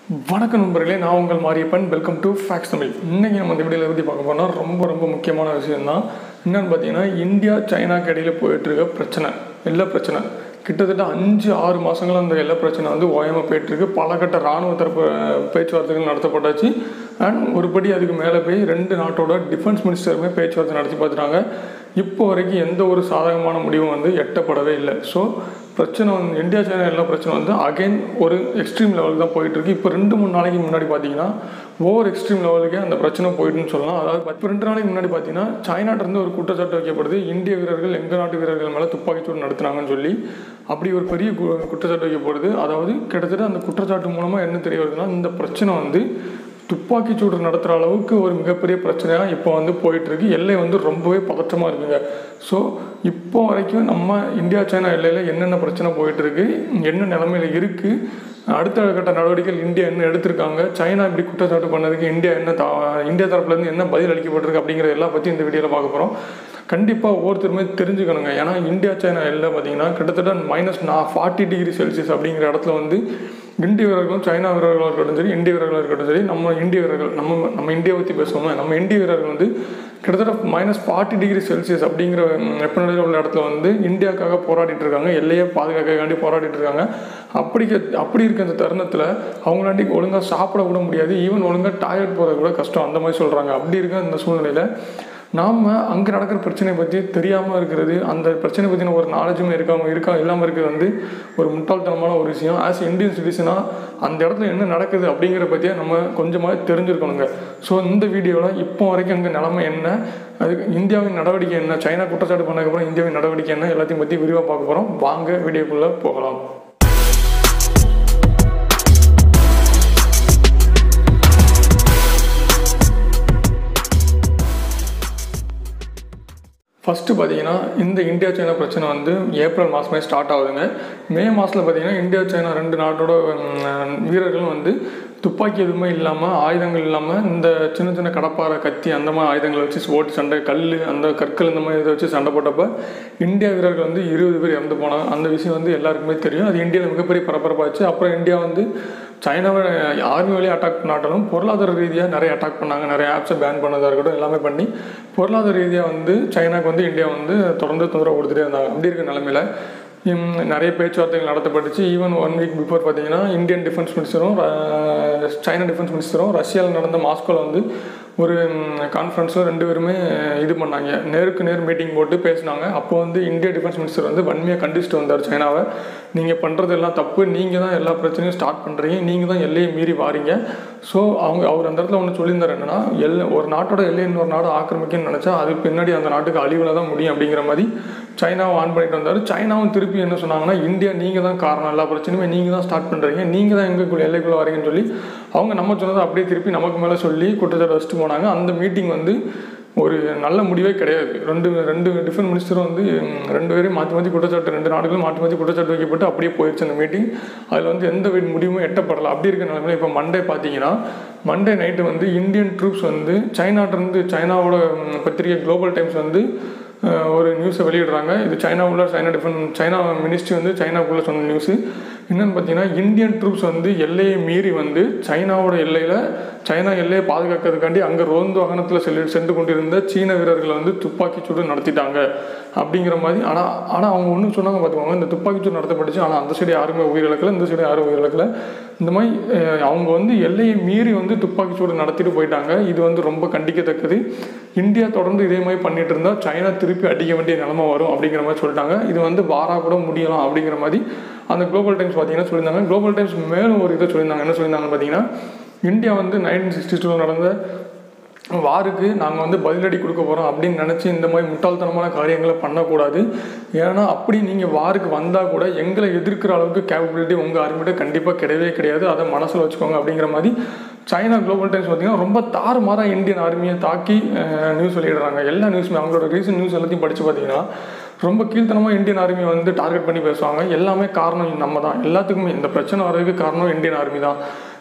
வணக்கம் நண்பர்களே நான் உங்கள் Mariappan welcome to facts Tamil இன்றைக்கி நம்ம இந்த வீடியோவில் பற்றி பார்க்க போனால் ரொம்ப ரொம்ப முக்கியமான விஷயம் தான் என்னென்னு பார்த்தீங்கன்னா இந்தியா சைனாக்கு இடையில் போயிட்டுருக்க பிரச்சனை எல்லா பிரச்சனை கிட்டத்தட்ட அஞ்சு ஆறு மாதங்களும் அந்த எல்லா பிரச்சனை வந்து ஓயாமல் போயிட்டுருக்கு பல கட்ட இராணுவ தரப்பு அஹ், பேச்சுவார்த்தைகள் நடத்தப்பட்டாச்சு அண்ட் ஒருபடி அதுக்கு மேலே போய் ரெண்டு நாட்டோட டிஃபென்ஸ் மினிஸ்டருமே பேச்சுவார்த்தை நடத்தி பார்த்துட்டாங்க இப்போ வரைக்கும் எந்த ஒரு சாதகமான முடிவும் வந்து எட்டப்படவே இல்லை ஸோ பிரச்சனை வந்து இந்தியா சைனா எல்லா பிரச்சனை வந்து அகைன் ஒரு எக்ஸ்ட்ரீம் லெவலுக்கு தான் போயிட்டு இருக்கு இப்போ ரெண்டு மூணு நாளைக்கு முன்னாடி பார்த்தீங்கன்னா ஓவர் எக்ஸ்ட்ரீம் லெவலுக்கே அந்த பிரச்சனை போயிட்டுன்னு சொல்லலாம் அதாவது இப்போ ரெண்டு நாளைக்கு முன்னாடி பார்த்தீங்கன்னா சைனாட்ட இருந்து ஒரு குற்றச்சாட்டு வைக்கப்படுது இந்திய வீரர்கள் எங்கள் நாட்டு வீரர்கள் மேலே துப்பாக்கிச்சூடு நடத்துனாங்கன்னு சொல்லி அப்படி ஒரு பெரிய கு- குற்றச்சாட்டு வைக்கப்படுது அதாவது கிட்டத்தட்ட அந்த குற்றச்சாட்டு மூலமாக என்ன தெரிய வருதுன்னா இந்த பிரச்சனை வந்து துப்பாக்கி சூடு நடத்துகிற அளவுக்கு ஒரு மிகப்பெரிய பிரச்சனையாக இப்போ வந்து போயிட்டுருக்கு எல்லை வந்து ரொம்பவே பதற்றமாக இருக்குங்க ஸோ இப்போ வரைக்கும் நம்ம இந்தியா சைனா எல்லையில் என்னென்ன பிரச்சனை போயிட்டுருக்கு என்ன நிலமையில இருக்குது அடுத்த கட்ட நடவடிக்கைகள் இந்தியா என்ன எடுத்திருக்காங்க சைனா இப்படி குற்றச்சாட்டு பண்ணதுக்கு இந்தியா என்ன தா இந்தியா தரப்புலேருந்து என்ன பதில் அளிக்கப்பட்டிருக்கு அப்படிங்கிற எல்லாம் பற்றி இந்த வீடியோவில் பார்க்க போகிறோம் கண்டிப்பாக ஒவ்வொருத்தருமே தெரிஞ்சுக்கணுங்க ஏன்னா இந்தியா சைனா எல்லாம் பார்த்தீங்கன்னா கிட்டத்தட்ட மைனஸ் நான் ஃபார்ட்டி டிகிரி செல்சியஸ் அப்படிங்கிற இடத்துல வந்து இந்திய வீரர்களும் சைனா வீரர்களும் இருக்கட்டும் சரி இந்திய வீரர்களும் இருக்கட்டும் சரி நம்ம இந்திய வீரர்கள் நம்ம நம்ம இந்தியா பற்றி பேசுவோம் நம்ம இந்திய வீரர்கள் வந்து கிட்டத்தட்ட மைனஸ் ஃபார்ட்டி டிகிரி செல்சியஸ் அப்படிங்கிற ம், வெப்பநிலையில் உள்ள இடத்துல வந்து இந்தியாவுக்காக போராடிட்டு இருக்காங்க எல்லையை பாதுகாக்கக்காண்டி போராடிட்டு இருக்காங்க அப்படி கே- அப்படி இருக்க அந்த தருணத்தில் அவங்களாண்டி ஒழுங்காக சாப்பிட கூட முடியாது ஈவன் ஒழுங்காக டாய்லெட் போகிறது கூட கஷ்டம் அந்த மாதிரி சொல்கிறாங்க அப்படி இருக்க அந்த சூழ்நிலையில் நாம் அங்கே நடக்கிற பிரச்சனையை பற்றி தெரியாமல் இருக்கிறது அந்த பிரச்சனை பற்றின ஒரு நாலேஜுமே இருக்காம இருக்கா இல்லாமல் இருக்கிறது வந்து ஒரு முட்டாள்தனமான ஒரு விஷயம் ஆஸ் இந்தியன் சிட்டிசனாக அந்த இடத்துல என்ன நடக்குது அப்படிங்கிற பற்றியே நம்ம கொஞ்சமாக தெரிஞ்சிருக்கணுங்க ஸோ இந்த வீடியோவில் இப்போ வரைக்கும் அங்கே நிலைமை என்ன அதுக்கு இந்தியாவின் நடவடிக்கை என்ன சைனா குற்றச்சாட்டு பண்ணதுக்கப்புறம் இந்தியாவின் நடவடிக்கை என்ன எல்லாத்தையும் பற்றி விரிவாக பார்க்க போகிறோம் வாங்க வீடியோக்குள்ளே போகலாம் ஃபஸ்ட்டு பார்த்தீங்கன்னா இந்த இந்தியா சைனா பிரச்சனை வந்து ஏப்ரல் மாதமே ஸ்டார்ட் ஆகுதுங்க மே மாதத்தில் பார்த்தீங்கன்னா இந்தியா சைனா ரெண்டு நாட்டோட ம், வீரர்களும் வந்து துப்பாக்கி எதுவுமே இல்லாமல் ஆயுதங்கள் இல்லாமல் இந்த சின்ன சின்ன கடப்பாறை கத்தி அந்த மாதிரி ஆயுதங்களை வச்சு ஓட்டு சண்டை கல் அந்த கற்கள் இந்த மாதிரி இதை வச்சு சண்டை போட்டப்ப இந்தியா வீரர்கள் வந்து இருபது பேர் இறந்து போனாங்க அந்த விஷயம் வந்து எல்லாருக்குமே தெரியும் அது இந்தியாவில் மிகப்பெரிய பரபரப்பாச்சு அப்புறம் இந்தியா வந்து சைனாவை ஆர்மி வழியாக அட்டாக் பண்ணாட்டாலும் பொருளாதார ரீதியாக நிறைய அட்டாக் பண்ணாங்க நிறைய ஆப்ஸை பேன் பண்ணதாக இருக்கட்டும் எல்லாமே பண்ணி பொருளாதார ரீதியாக வந்து சைனாக்கு வந்து இந்தியா வந்து தொடர்ந்து தொந்தரவு கொடுத்துட்டே இருந்தாங்க அப்படி இருக்க நிலமையில ம், நிறைய பேச்சுவார்த்தைகள் நடத்தப்பட்டுச்சு ஈவன் ஒன் வீக் பிஃபோர் பார்த்தீங்கன்னா இந்தியன் டிஃபென்ஸ் மினிஸ்டரும் ர- சைனா டிஃபென்ஸ் மினிஸ்டரும் ரஷ்யாவில் நடந்த மாஸ்கோவில் வந்து ஒரு கான்ஃபரன்ஸில் ரெண்டு பேருமே இது பண்ணாங்க நேருக்கு நேர் மீட்டிங் போட்டு பேசினாங்க அப்போ வந்து இந்திய டிஃபென்ஸ் மினிஸ்டர் வந்து வன்மையாக கண்டிச்சுட்டு வந்தார் சைனாவை நீங்கள் பண்ணுறது எல்லாம் தப்பு நீங்கள் தான் எல்லா பிரச்சனையும் ஸ்டார்ட் பண்ணுறீங்க நீங்கள் தான் எல்லையை மீறி வாரீங்க ஸோ அவங்க அவர் அந்த இடத்துல ஒன்று சொல்லியிருந்தார் என்னன்னா எல்லை ஒரு நாட்டோட எல்லை இன்னொரு நாடு ஆக்கிரமிக்கணும்னு நினச்சா அதுக்கு பின்னாடி அந்த நாட்டுக்கு அழிவில் தான் முடியும் அப்படிங்கிற மாதிரி சைனாவை ஆன் பண்ணிட்டு வந்தார் சைனாவும் திருப்பி என்ன சொன்னாங்கன்னா இந்தியா நீங்கள் தான் காரணம் எல்லா பிரச்சனையுமே நீங்கள் தான் ஸ்டார்ட் பண்ணுறீங்க நீங்கள் தான் எங்களுக்குள்ள எல்லைக்குள்ளே வரீங்கன்னு சொல்லி அவங்க நம்ம சொன்னதை அப்படியே திருப்பி நமக்கு மேலே சொல்லி குற்றச்சாட்டு வச்சுட்டு போனாங்க அந்த மீட்டிங் வந்து ஒரு நல்ல முடிவே கிடையாது ரெண்டு ரெண்டு டிஃபென்ஸ் மினிஸ்டரும் வந்து ம், ரெண்டு பேரும் மாற்றி மாற்றி குற்றச்சாட்டு ரெண்டு நாடுகளும் மாற்றி மாற்றி குற்றச்சாட்டு வைக்கப்பட்டு அப்படியே போயிடுச்சு அந்த மீட்டிங் அதில் வந்து எந்த வி- முடிவும் எட்டப்படலை அப்படி இருக்க நிலைமையில இப்போ மண்டே பார்த்தீங்கன்னா மண்டே நைட்டு வந்து இந்தியன் ட்ரூப்ஸ் வந்து சைனாட்டிருந்து சைனாவோட ம், பத்திரிகை குளோபல் டைம்ஸ் வந்து அஹ், ஒரு நியூஸை வெளியிடுறாங்க இது சைனாவுள்ள சைனா டிஃபென்ஸ் சைனா மினிஸ்ட்ரி வந்து சைனாக்குள்ளே சொன்ன நியூஸு என்னென்னு பார்த்தீங்கன்னா இந்தியன் ட்ரூப்ஸ் வந்து எல்லையை மீறி வந்து சைனாவோட எல்லையில் சைனா எல்லையை பாதுகாக்கிறதுக்காண்டி அங்கே ரோந்து வாகனத்தில் செல்லு சென்று கொண்டிருந்த சீன வீரர்களை வந்து துப்பாக்கி சூடு நடத்திட்டாங்க அப்படிங்கிற மாதிரி ஆனால் ஆனால் அவங்க ஒன்றும் சொன்னாங்க பார்த்துக்கோங்க இந்த துப்பாக்கி சூடு நடத்தப்பட்டுச்சு ஆனால் அந்த சைடு யாருமே உயிரிழக்கல இந்த சைடு யாரும் உயிரிழக்கல இந்த மாதிரி அஹ், அவங்க வந்து எல்லையை மீறி வந்து துப்பாக்கி சூடு நடத்திட்டு போயிட்டாங்க இது வந்து ரொம்ப கண்டிக்கத்தக்கது இந்தியா தொடர்ந்து இதே மாதிரி பண்ணிட்டு இருந்தால் சைனா திருப்பி அடிக்க வேண்டிய நிலைமை வரும் அப்படிங்கிற மாதிரி சொல்லிட்டாங்க இது வந்து வாரா கூட முடியலாம் அப்படிங்கிற மாதிரி அந்த குளோபல் டைம்ஸ் பார்த்தீங்கன்னா சொல்லியிருந்தாங்க குளோபல் டைம்ஸ் மேலும் ஒரு இதை சொல்லியிருந்தாங்க என்ன சொல்லியிருந்தாங்கன்னு பார்த்தீங்கன்னா இந்தியா வந்து நைன்டீன் சிக்ஸ்டி டூவில் நடந்த வாருக்கு நாங்கள் வந்து பதிலடி கொடுக்க போகிறோம் அப்படின்னு நினச்சி இந்த மாதிரி முட்டாள்தனமான காரியங்களை பண்ணக்கூடாது ஏன்னா அப்படி நீங்கள் வாருக்கு வந்தால் கூட எங்களை எதிர்க்கிற அளவுக்கு கேப்பபிலிட்டி உங்கள் ஆர்மிகிட்ட கண்டிப்பாக கிடையவே கிடையாது அதை மனசில் வச்சுக்கோங்க அப்படிங்கிற மாதிரி சைனா குளோபல் டைம்ஸ் பார்த்தீங்கன்னா ரொம்ப தாறுமாறாக இந்தியன் ஆர்மியை தாக்கி நியூஸ் வெளியிடுறாங்க எல்லா நியூஸுமே அவங்களோட ரீசன் நியூஸ் எல்லாத்தையும் படித்து பார்த்தீங்கன்னா ரொம்ப கீழ்த்தனமாக இந்தியன் ஆர்மி வந்து டார்கெட் பண்ணி பேசுவாங்க எல்லாமே காரணம் நம்ம தான் எல்லாத்துக்குமே இந்த பிரச்சனை வர்றதுக்கு காரணம் இந்தியன் ஆர்மி தான்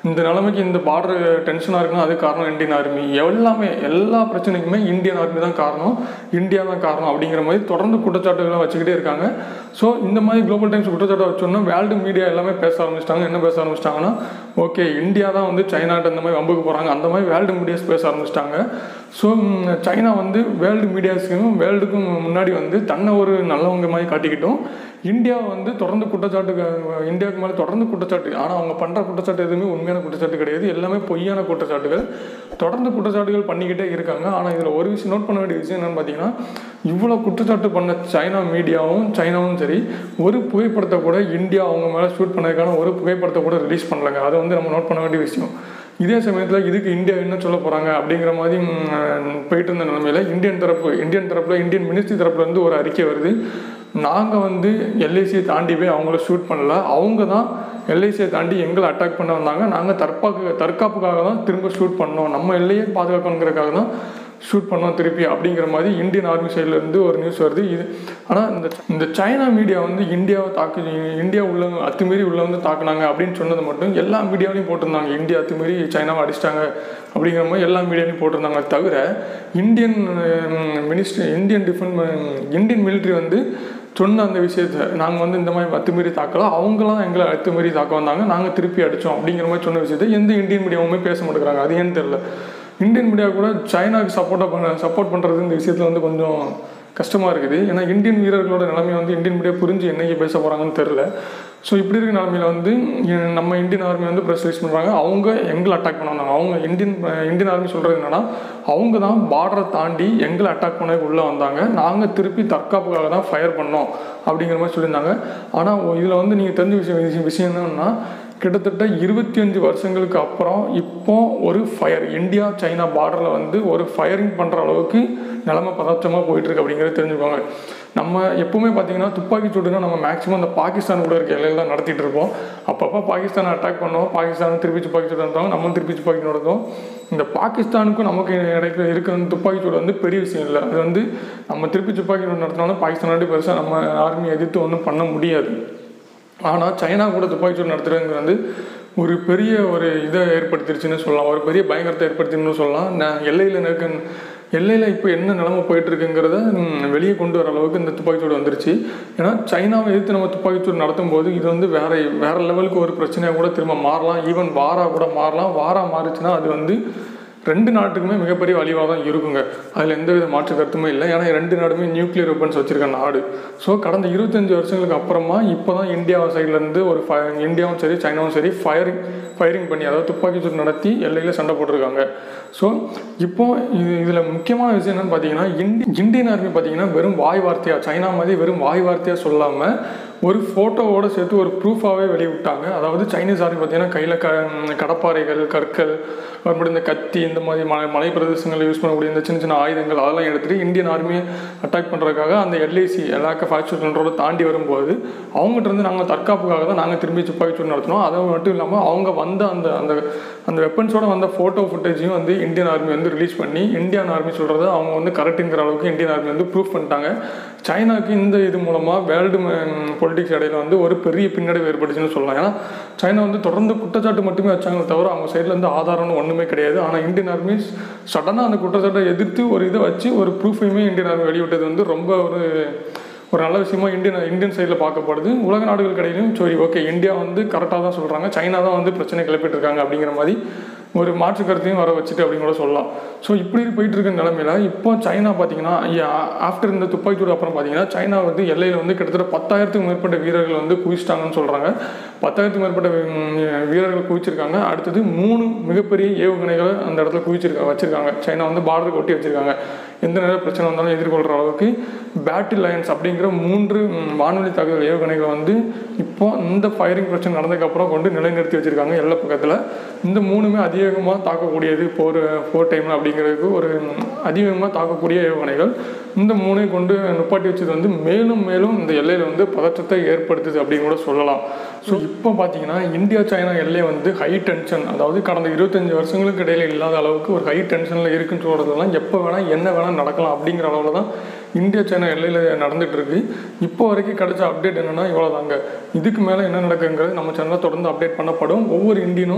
இந்த நிலைமைக்கு இந்த பார்டர் டென்ஷனாக இருக்குன்னா அது காரணம் இந்தியன் ஆர்மி எல்லாமே எல்லா பிரச்சனைக்குமே இந்தியன் ஆர்மி தான் காரணம் இந்தியா தான் காரணம் அப்படிங்கிற மாதிரி தொடர்ந்து குற்றச்சாட்டுகளை வச்சுக்கிட்டே இருக்காங்க ஸோ இந்த மாதிரி குளோபல் டைம்ஸ் குற்றச்சாட்டை வச்சோன்னா வேர்ல்டு மீடியா எல்லாமே பேச ஆரம்பிச்சிட்டாங்க என்ன பேச ஆரம்பிச்சிட்டாங்கன்னா ஓகே இந்தியா தான் வந்து சைனாட்ட இந்த மாதிரி வம்புக்கு போகிறாங்க அந்த மாதிரி வேர்ல்டு மீடியாஸ் பேச ஆரம்பிச்சிட்டாங்க ஸோ சைனா வந்து வேர்ல்டு மீடியாஸுக்கும் வேர்ல்டுக்கும் முன்னாடி வந்து தன்னை ஒரு நல்லவங்க மாதிரி காட்டிக்கிட்டும் இந்தியாவை வந்து தொடர்ந்து குற்றச்சாட்டு இந்தியாவுக்கு மேலே தொடர்ந்து குற்றச்சாட்டு ஆனால் அவங்க பண்ணுற குற்றச்சாட்டு எதுவுமே உண்மையான குற்றச்சாட்டு கிடையாது எல்லாமே பொய்யான குற்றச்சாட்டுகள் தொடர்ந்து குற்றச்சாட்டுகள் பண்ணிக்கிட்டே இருக்காங்க ஆனால் இதில் ஒரு விஷயம் நோட் பண்ண வேண்டிய விஷயம் என்னன்னு பார்த்தீங்கன்னா இவ்வளோ குற்றச்சாட்டு பண்ண சைனா மீடியாவும் சைனாவும் சரி ஒரு புகைப்படத்தை கூட இந்தியா அவங்க மேலே ஷூட் பண்ணதுக்கான ஒரு புகைப்படத்தை கூட ரிலீஸ் பண்ணலங்க அதை வந்து நம்ம நோட் பண்ண வேண்டிய விஷயம் இதே சமயத்தில் இதுக்கு இந்தியா என்ன சொல்ல போகிறாங்க அப்படிங்கிற மாதிரி ம், போயிட்டு இருந்த நிலமையில இந்தியன் தரப்பு இந்தியன் தரப்பில் இந்தியன் மினிஸ்ட்ரி தரப்புல இருந்து ஒரு அறிக்கை வருது நாங்கள் வந்து எல்ஐசியை தாண்டி போய் அவங்கள ஷூட் பண்ணல அவங்க தான் எல்ஐசியை தாண்டி எங்களை அட்டாக் பண்ண வந்தாங்க நாங்கள் தற்காப்பு தற்காப்புக்காக தான் திரும்ப ஷூட் பண்ணோம் நம்ம எல்லையை பாதுகாக்கணுங்கிறதுக்காக தான் ஷூட் பண்ணோம் திருப்பி அப்படிங்கிற மாதிரி இந்தியன் ஆர்மி சைடில் இருந்து ஒரு நியூஸ் வருது இது ஆனால் இந்த இந்த சைனா மீடியா வந்து இந்தியாவை தாக்கு இந்தியா உள்ள அத்துமீறி உள்ள வந்து தாக்குனாங்க அப்படின்னு சொன்னது மட்டும் எல்லா மீடியாவிலையும் போட்டிருந்தாங்க இந்தியா அத்துமீறி சைனாவை அடிச்சிட்டாங்க அப்படிங்கிற மாதிரி எல்லா மீடியாலையும் போட்டிருந்தாங்க தவிர Indian ministry Indian defence Indian military வந்து சொன்ன அந்த விஷயத்த நாங்கள் வந்து இந்த மாதிரி அத்துமீறி தாக்கலாம் அவங்களாம் எங்களை அத்துமீறி தாக்க வந்தாங்க நாங்கள் திருப்பி அடித்தோம் அப்படிங்கிற மாதிரி சொன்ன விஷயத்த எந்த இந்தியன் மீடியாவுமே பேச மாட்டேங்கிறாங்க அது ஏன்னு தெரியல இந்தியன் மீடியா கூட சைனாவுக்கு சப்போர்ட்டாக பண்ண சப்போர்ட் பண்ணுறது இந்த விஷயத்தில் வந்து கொஞ்சம் கஷ்டமாக இருக்குது ஏன்னா இந்தியன் வீரர்களோட நிலைமை வந்து இந்தியன் மீடியா புரிஞ்சு என்னைக்கு பேச போகிறாங்கன்னு தெரில ஸோ இப்படி இருக்க நிலமையில வந்து எ- நம்ம இந்தியன் ஆர்மி வந்து ப்ரெஸ் ரிலீஸ் பண்ணுறாங்க அவங்க எங்களை அட்டாக் பண்ண வந்தாங்க அவங்க இந்தியன் இந்தியன் ஆர்மி சொல்கிறது என்னன்னா அவங்க தான் பார்டரை தாண்டி எங்களை அட்டாக் பண்ண உள்ளே வந்தாங்க நாங்கள் திருப்பி தற்காப்புக்காக தான் ஃபயர் பண்ணோம் அப்படிங்கிற மாதிரி சொல்லியிருந்தாங்க ஆனால் இதில் வந்து நீங்கள் தெரிஞ்ச விஷயம் விஷயம் விஷயம் என்னன்னா கிட்டத்தட்ட இருபத்தி அஞ்சு வருஷங்களுக்கு அப்புறம் இப்போ ஒரு ஃபயர் இந்தியா சைனா பார்டரில் வந்து ஒரு ஃபயரிங் பண்ணுற அளவுக்கு நிலைமை பதற்றமாக போயிட்டுருக்கு அப்படிங்கிறத தெரிஞ்சுக்கோங்க நம்ம எப்பவுமே பார்த்தீங்கன்னா துப்பாக்கி சூடுனா நம்ம மேக்ஸிமம் அந்த பாகிஸ்தான் கூட இருக்க எல்லையில் தான் நடத்திட்டு இருப்போம் அப்பப்போ பாகிஸ்தானை அட்டாக் பண்ணோம் பாகிஸ்தான் திருப்பி துப்பாக்கி சூடு நடத்துவாங்க நம்ம திருப்பி துப்பாக்கி நடத்துவோம் இந்த பாகிஸ்தானுக்கும் நமக்கு இடையில இருக்கிற அந்த துப்பாக்கி சூடு வந்து பெரிய விஷயம் இல்லை அது வந்து நம்ம திருப்பி துப்பாக்கி சூடு நடத்தினாலும் பாகிஸ்தானோட பெருசாக நம்ம ஆர்மி எதிர்த்து ஒன்றும் பண்ண முடியாது ஆனால் சைனா கூட துப்பாக்கிச்சூடு நடத்துறதுங்கிறது வந்து ஒரு பெரிய ஒரு இதை ஏற்படுத்திருச்சுன்னு சொல்லலாம் ஒரு பெரிய பயங்கரத்தை ஏற்படுத்தின்னு சொல்லலாம் நான் எல்லையில் இருக்க எல்லையில் இப்போ என்ன நிலைமை போயிட்டு இருக்குங்கிறத ம், வெளியே கொண்டு வர அளவுக்கு இந்த துப்பாக்கிச்சூடு வந்துருச்சு ஏன்னா சைனாவை எதிர்த்து நம்ம துப்பாக்கிச்சூடு நடத்தும் போது இது வந்து வேற வேற லெவலுக்கு ஒரு பிரச்சனையாக கூட திரும்ப மாறலாம் ஈவன் வாரா கூட மாறலாம் வாரா மாறுச்சுன்னா அது வந்து ரெண்டு நாட்டுக்குமே மிகப்பெரிய அழிவாக தான் இருக்குங்க அதில் எந்த வித மாற்று கருத்துமே இல்லை ஏன்னா ரெண்டு நாடுமே நியூக்ளியர் வெப்பன்ஸ் வச்சிருக்க நாடு ஸோ கடந்த இருபத்தஞ்சு வருஷங்களுக்கு அப்புறமா இப்போ தான் இந்தியா சைட்லேருந்து ஒரு ஃப இந்தியாவும் சரி சைனாவும் சரி ஃபயரிங் ஃபயரிங் பண்ணி அதாவது துப்பாக்கி சூடு நடத்தி எல்லையில் சண்டை போட்டிருக்காங்க ஸோ இப்போ இது இதில் முக்கியமான விஷயம் என்னன்னு பார்த்தீங்கன்னா இந்தி இந்தியன் ஆர்மி பார்த்தீங்கன்னா வெறும் வாய் வார்த்தையாக சைனா மாதிரி வெறும் வாய் வார்த்தையாக சொல்லாமல் ஒரு ஃபோட்டோவோட சேர்த்து ஒரு ப்ரூஃபாகவே வெளியிட்டாங்க அதாவது சைனீஸ் ஆர்மி பார்த்தீங்கன்னா கையில் க கடப்பாறைகள் கற்கள் மறுபடியும் இந்த கத்தி இந்த மாதிரி மலை மலை பிரதேசங்களில் யூஸ் பண்ணக்கூடிய இந்த சின்ன சின்ன ஆயுதங்கள் அதெல்லாம் எடுத்துகிட்டு இந்தியன் ஆர்மியை அட்டாக் பண்ணுறதுக்காக அந்த எல்ஐசி லேக் ஆஃப் ஆக்சுவல் கண்ட்ரோலை தாண்டி வரும்போது அவங்ககிட்ட இருந்து நாங்கள் தற்காப்புக்காக தான் நாங்கள் திரும்பி துப்பாக்கி சூடு நடத்தினோம் அது மட்டும் இல்லாமல் அவங்க வந்த அந்த அந்த அந்த வெப்பன்ஸோட வந்த ஃபோட்டோ ஃபுட்டேஜையும் வந்து இந்தியன் ஆர்மி வந்து ரிலீஸ் பண்ணி இந்தியன் ஆர்மி சொல்கிறத அவங்க வந்து கரெக்டுங்கிற அளவுக்கு இந்தியன் ஆர்மி வந்து ப்ரூஃப் பண்ணிட்டாங்க சைனாக்கு இந்த இது மூலமாக வேர்ல்டு பொலிட்டிக்ஸ் இடையில வந்து ஒரு பெரிய பின்னடைவு ஏற்பட்டுச்சுன்னு சொல்லலாம் ஏன்னா சைனா வந்து தொடர்ந்து குற்றச்சாட்டு மட்டுமே வச்சாங்களே தவிர அவங்க சைடில் இருந்து ஆதாரம்னு ஒன்றுமே கிடையாது ஆனால் இந்தியன் ஆர்மி சடனாக அந்த குற்றச்சாட்டை எதிர்த்து ஒரு இதை வச்சு ஒரு ப்ரூஃபையுமே இந்தியன் ஆர்மி வெளியிட்டது வந்து ரொம்ப ஒரு ஒரு நல்ல விஷயமா இந்தியன் இந்தியன் சைடில் பார்க்கப்படுது உலக நாடுகள் கடையிலும் சரி ஓகே இந்தியா வந்து கரெக்டாக தான் சொல்கிறாங்க சைனா தான் வந்து பிரச்சனை கிளப்பிட்டு இருக்காங்க அப்படிங்கிற மாதிரி ஒரு மாற்று கருத்தையும் வர வச்சுட்டு அப்படின்னு கூட சொல்லலாம் ஸோ இப்படி போயிட்டு இருக்க நிலமையில இப்போ சைனா பார்த்தீங்கன்னா ஆஃப்டர் இந்த துப்பாக்கிச்சூடு அப்புறம் பார்த்தீங்கன்னா சைனா வந்து எல்லையில் வந்து கிட்டத்தட்ட பத்தாயிரத்துக்கும் மேற்பட்ட வீரர்கள் வந்து குவிச்சிட்டாங்கன்னு சொல்கிறாங்க பத்தாயிரத்துக்கும் மேற்பட்ட ம், வீரர்கள் குவிச்சிருக்காங்க அடுத்தது மூணு மிகப்பெரிய ஏவுகணைகளை அந்த இடத்துல குவிச்சிருக்காங்க வச்சிருக்காங்க சைனா வந்து பார்டருக்கு ஒட்டி வச்சிருக்காங்க எந்த நேர பிரச்சனை வந்தாலும் எதிர்கொள்கிற அளவுக்கு பேட்டில் லைன்ஸ் அப்படிங்கிற மூன்று ம், வானொலி தாக்குதல் ஏவுகணைகளை வந்து இப்போ இந்த ஃபயரிங் பிரச்சனை நடந்ததுக்கப்புறம் கொண்டு நிலைநிறுத்தி வச்சிருக்காங்க எல்லா பக்கத்தில் இந்த மூணுமே அதிவேகமாக தாக்கக்கூடியது போர் போர் டைமில் அப்படிங்கிறதுக்கு ஒரு ம், அதிவேகமாக தாக்கக்கூடிய ஏவுகணைகள் இந்த மூணையும் கொண்டு நுப்பாட்டி வச்சது வந்து மேலும் மேலும் இந்த எல்லையில் வந்து பதற்றத்தை ஏற்படுத்துது அப்படின்னு கூட சொல்லலாம் ஸோ இப்போ பார்த்தீங்கன்னா இந்தியா சைனா எல்லை வந்து ஹை டென்ஷன் அதாவது கடந்த இருபத்தஞ்சு வருஷங்களுக்கு இடையில இல்லாத அளவுக்கு ஒரு ஹை டென்ஷனில் இருக்குன்னு சொல்கிறதுலாம் எப்போ வேணால் என்ன வேணால் நடக்கலாம் அப்படிங்கிற அளவில் தான் இந்தியா சைனா எல்லையில் நடந்துட்டு இருக்கு இப்போ வரைக்கும் கிடைச்ச அப்டேட் என்னன்னா இவ்வளோதாங்க இதுக்கு மேலே என்ன நடக்குங்கிறது நம்ம சேனலில் தொடர்ந்து அப்டேட் பண்ணப்படும் ஒவ்வொரு இந்தியனும்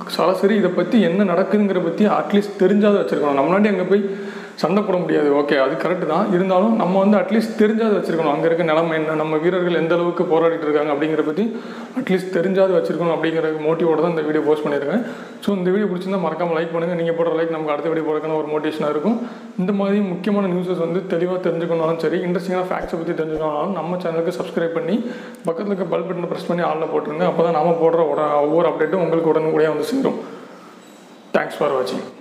சராசரி இதை பற்றி என்ன நடக்குதுங்கிற பற்றி அட்லீஸ்ட் தெரிஞ்சாவது வச்சுருக்கணும் நம்ம முன்னாடி அங்கே போய் சண்டை போட முடியாது ஓகே அது கரெக்டு தான் இருந்தாலும் நம்ம வந்து அட்லீஸ்ட் தெரிஞ்சாவது வச்சுருக்கணும் அங்கே இருக்க நிலைமை என்ன நம்ம வீரர்கள் எந்த அளவுக்கு போராடிட்டு இருக்காங்க அப்படிங்கிற பற்றி அட்லீஸ்ட் தெரிஞ்சாவது வச்சுருக்கணும் அப்படிங்கிற மோட்டிவோட தான் இந்த வீடியோ போஸ்ட் பண்ணியிருக்கேன் ஸோ இந்த வீடியோ பிடிச்சிருந்தா மறக்காமல் லைக் பண்ணுங்கள் நீங்கள் போடுற லைக் நமக்கு அடுத்த வீடியோ போடுறதுக்கான ஒரு மோட்டிவேஷனாக இருக்கும் இந்த மாதிரி முக்கியமான நியூஸஸ் வந்து தெளிவாக தெரிஞ்சுக்கணும்னாலும் சரி இன்ட்ரெஸ்டிங்கான ஃபேக்ட்ஸை பற்றி தெரிஞ்சுக்கணும்னாலும் நம்ம சேனலுக்கு சப்ஸ்கிரைப் பண்ணி பக்கத்தில் இருக்க பெல் பட்டனை ப்ரெஸ் பண்ணி ஆளில் போட்டுருங்க அப்போ தான் நாம போடுற உட- ஒவ்வொரு அப்டேட்டும் உங்களுக்கு உடனுக்குடியாக வந்து சேரும் தேங்க்ஸ் ஃபார் வாட்சிங்